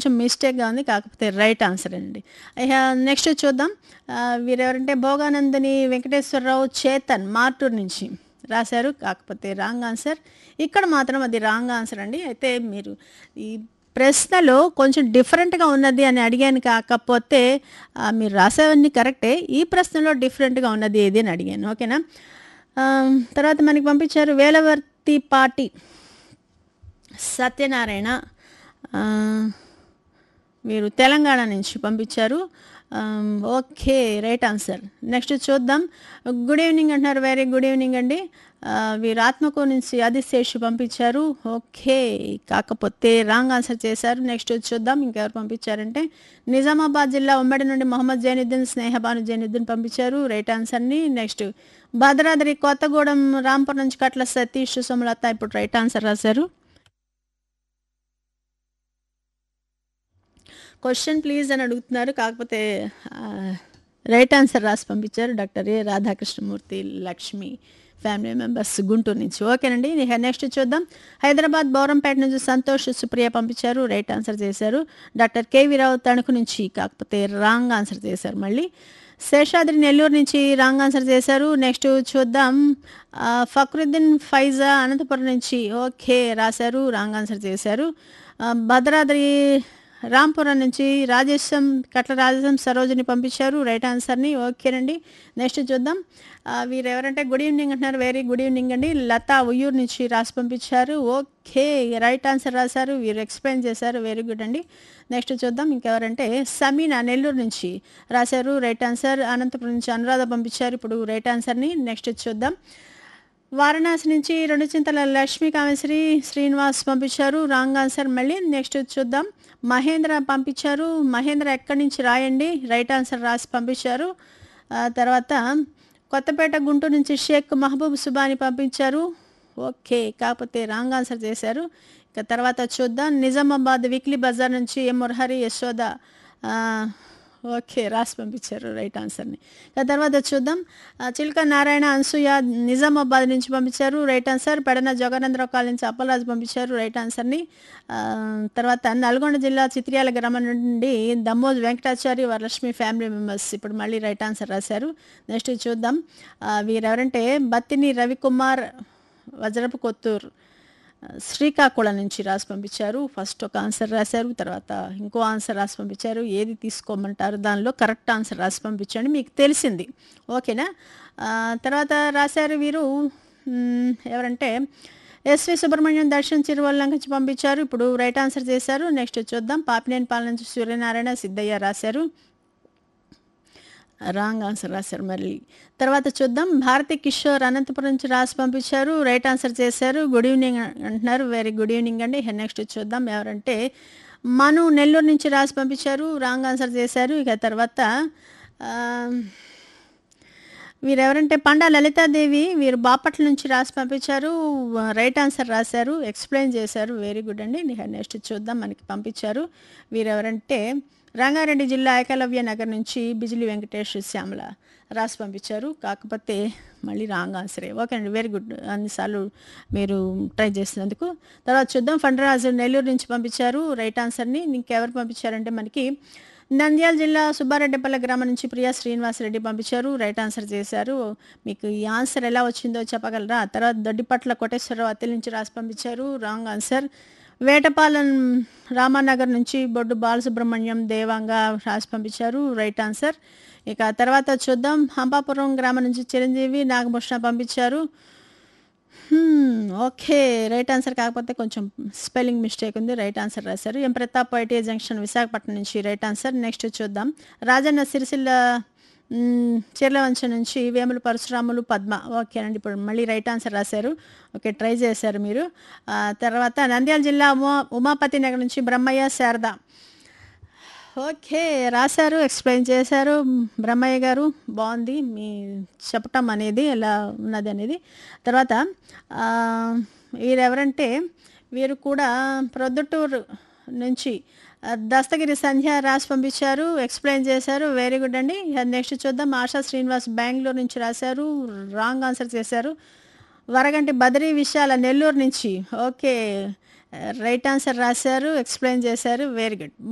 కొంచెం మిస్టేక్గా ఉంది కాకపోతే రైట్ ఆన్సర్ అండి ఇక నెక్స్ట్ చూద్దాం ఆ, వీరెవరంటే భోగానందని వెంకటేశ్వరరావు చేతన్ మార్టూర్ నుంచి రాశారు కాకపోతే రాంగ్ ఆన్సర్ ఇక్కడ మాత్రం అది రాంగ్ ఆన్సర్ అండి అయితే మీరు ఈ ప్రశ్నలో కొంచెం డిఫరెంట్గా ఉన్నది అని అడిగాను కాకపోతే ఆ, మీరు రాసేవన్నీ కరెక్టే ఈ ప్రశ్నలో డిఫరెంట్గా ఉన్నది ఏది అని అడిగాను ఓకేనా ఆ, తర్వాత మనకి పంపించారు వేలవర్తి పాటి సత్యనారాయణ ఆ, మీరు తెలంగాణ నుంచి పంపించారు um, okay right answer next చూద్దాం గుడ్ ఈవినింగ్ అంటున్నారు వెరీ గుడ్ ఈవినింగ్ అండి ఆ, వీరు ఆత్మకూరు నుంచి ఆదిశేషు పంపించారు ఓకే కాకపోతే రాంగ్ ఆన్సర్ చేశారు నెక్స్ట్ చూద్దాం ఇంకెవరు పంపించారంటే నిజామాబాద్ జిల్లా ఉమ్మడి నుండి మొహమ్మద్ జైనుద్దీన్ స్నేహబాను జైనుద్దీన్ పంపించారు రైట్ ఆన్సర్ని నెక్స్ట్ భద్రాద్రి కొత్తగూడెం రాంపూర్ నుంచి కట్ల సతీష్ సుమలత ఇప్పుడు రైట్ ఆన్సర్ రాశారు క్వశ్చన్ ప్లీజ్ అని అడుగుతున్నారు కాకపోతే రైట్ ఆన్సర్ రాసి పంపించారు doctor A Radhakrishnamurthy Lakshmi family members Guntur నుంచి ఓకేనండి ఇక నెక్స్ట్ చూద్దాం హైదరాబాద్ బౌరంపేట నుంచి సంతోష్ సుప్రియ పంపించారు రైట్ ఆన్సర్ చేశారు డాక్టర్ కేవీ రావు తణుకు నుంచి కాకపోతే రాంగ్ ఆన్సర్ చేశారు మళ్ళీ శేషాద్రి నెల్లూరు నుంచి రాంగ్ ఆన్సర్ చేశారు నెక్స్ట్ చూద్దాం ఆ, ఫక్రుద్దీన్ ఫైజా అనంతపురం నుంచి ఓకే రాశారు రాంగ్ ఆన్సర్ చేశారు ఆ, భద్రాద్రి రాంపురం నుంచి రాజేశం కట్ల రాజేశం సరోజిని పంపించారు రైట్ ఆన్సర్ని ఓకేనండి నెక్స్ట్ చూద్దాం ఆ, వీరు ఎవరంటే గుడ్ ఈవినింగ్ అంటున్నారు వెరీ గుడ్ ఈవినింగ్ అండి లతా ఉయ్యూరు నుంచి రాసి పంపించారు ఓకే రైట్ ఆన్సర్ రాశారు వీరు ఎక్స్ప్లెయిన్ చేశారు వెరీ గుడ్ అండి నెక్స్ట్ చూద్దాం ఇంకెవరంటే సమీనా నెల్లూరు నుంచి రాశారు రైట్ ఆన్సర్ అనంతపురం నుంచి అనురాధ పంపించారు ఇప్పుడు రైట్ ఆన్సర్ని నెక్స్ట్ చూద్దాం వారణాసి నుంచి రెండు చింతల లక్ష్మీ కామేశ్వరి శ్రీనివాస్ పంపించారు రాంగ్ ఆన్సర్ మళ్ళీ నెక్స్ట్ చూద్దాం మహేంద్ర పంపించారు మహేంద్ర ఎక్కడి నుంచి రాయండి రైట్ ఆన్సర్ రాసి పంపించారు ఆ తర్వాత కొత్తపేట గుంటూరు నుంచి షేక్ మహబూబ్ సుబాని పంపించారు ఓకే కాకపోతే రాంగ్ ఆన్సర్ చేశారు ఇక తర్వాత చూద్దాం నిజామాబాద్ వీక్లీ బజార్ నుంచి ఎం మురహరి యశోద ఆ, ఓకే రాసి పంపించారు రైట్ ఆన్సర్ని ఆ తర్వాత చూద్దాం ఆ, చిల్క నారాయణ అన్సూయ నిజామాబాద్ నుంచి పంపించారు right answer Pedana Jaganendrarao colony నుంచి అప్పలరాజు పంపించారు రైట్ ఆన్సర్ని ఆ, తర్వాత నల్గొండ జిల్లా చిత్రియాల గ్రామం నుండి దమ్మోజ్ వెంకటాచారి వరలక్ష్మి ఫ్యామిలీ మెంబర్స్ ఇప్పుడు మళ్ళీ రైట్ ఆన్సర్ రాశారు నెక్స్ట్ చూద్దాం ఆ, వీరెవరంటే బత్తిని రవికుమార్ వజ్రపు కొత్తూరు శ్రీకాకుళం నుంచి రాసి పంపించారు ఫస్ట్ ఒక ఆన్సర్ రాశారు తర్వాత ఇంకో ఆన్సర్ రాసి పంపించారు ఏది తీసుకోమంటారు దానిలో కరెక్ట్ ఆన్సర్ రాసి పంపించండి మీకు తెలిసింది ఓకేనా ఆ, తర్వాత రాశారు వీరు మ్, ఎవరంటే ఎస్వి సుబ్రహ్మణ్యం దర్శన్ చిరువల్ల నుంచి పంపించారు ఇప్పుడు రైట్ ఆన్సర్ చేశారు నెక్స్ట్ చూద్దాం పాపినేని పాలన నుంచి సూర్యనారాయణ సిద్ధయ్య రాశారు రాంగ్ ఆన్సర్ రాశారు మళ్ళీ తర్వాత చూద్దాం భారతి కిషోర్ అనంతపురం నుంచి రాసి పంపించారు రైట్ ఆన్సర్ చేశారు గుడ్ ఈవినింగ్ అంటున్నారు వెరీ గుడ్ ఈవినింగ్ అండి నెక్స్ట్ చూద్దాం ఎవరంటే మను నెల్లూరు నుంచి రాసి పంపించారు రాంగ్ ఆన్సర్ చేశారు ఇక తర్వాత ఆ, వీరెవరంటే పండా లలితాదేవి వీరు బాపట్ల నుంచి రాసి పంపించారు రైట్ ఆన్సర్ రాశారు ఎక్స్ప్లెయిన్ చేశారు వెరీ గుడ్ అండి నెక్స్ట్ చూద్దాం మనకి పంపించారు వీరెవరంటే రంగారెడ్డి జిల్లా ఏకలవ్య నగర్ నుంచి బిజిలి వెంకటేష్ శ్యామల రాసి పంపించారు కాకపోతే మళ్ళీ రాంగ్ ఆన్సరే ఓకే అండి వెరీ గుడ్ అన్నిసార్లు మీరు ట్రై చేసినందుకు తర్వాత చూద్దాం ఫండరాజు నెల్లూరు నుంచి పంపించారు రైట్ ఆన్సర్ని ఇంకెవరు పంపించారంటే మనకి నంద్యాల జిల్లా సుబ్బారెడ్డిపల్లె గ్రామం నుంచి ప్రియా శ్రీనివాసరెడ్డి పంపించారు రైట్ ఆన్సర్ చేశారు మీకు ఈ ఆన్సర్ ఎలా వచ్చిందో చెప్పగలరా తర్వాత దొడ్డిపట్ల కోటేశ్వరరావు అత్తిలి నుంచి రాసి పంపించారు రాంగ్ ఆన్సర్ వేటపాలెం రామానగర్ నుంచి బొడ్డు బాలసుబ్రహ్మణ్యం దేవాంగ రాసి పంపించారు రైట్ ఆన్సర్ ఇక తర్వాత చూద్దాం హంపాపురం గ్రామం నుంచి చిరంజీవి నాగభూషణ పంపించారు హ్మ్, ఓకే రైట్ ఆన్సర్ కాకపోతే కొంచెం స్పెల్లింగ్ మిస్టేక్ ఉంది రైట్ ఆన్సర్ రాశారు M Pratap ITI junction Visakhapatnam నుంచి రైట్ ఆన్సర్ నెక్స్ట్ చూద్దాం రాజన్న సిరిసిల్ల మ్, చీర్లవంచ నుంచి వేముల పరశురాములు పద్మ ఓకే అండి ఇప్పుడు మళ్ళీ రైట్ ఆన్సర్ రాశారు ఓకే ట్రై చేశారు మీరు ఆ, తర్వాత నంద్యాల జిల్లా ఉమా ఉమాపతి నగర్ నుంచి బ్రహ్మయ్య శారద ఓకే రాశారు ఎక్స్ప్లెయిన్ చేశారు బ్రహ్మయ్య గారు బాగుంది మీ చెప్పటం అనేది ఎలా ఉన్నది అనేది తర్వాత ఆ, వీరెవరంటే వీరు కూడా ప్రొద్దుటూరు నుంచి ఆ, దస్తగిరి సంధ్య రాసి పంపించారు ఎక్స్ప్లెయిన్ చేశారు వెరీ గుడ్ అండి నెక్స్ట్ చూద్దాం ఆశా శ్రీనివాస్ బెంగళూరు నుంచి రాశారు రాంగ్ ఆన్సర్ చేశారు వరగంటి బద్రీ విశాల నెల్లూరు నుంచి ఓకే రైట్ ఆన్సర్ రాశారు ఎక్స్ప్లెయిన్ చేశారు వెరీ గుడ్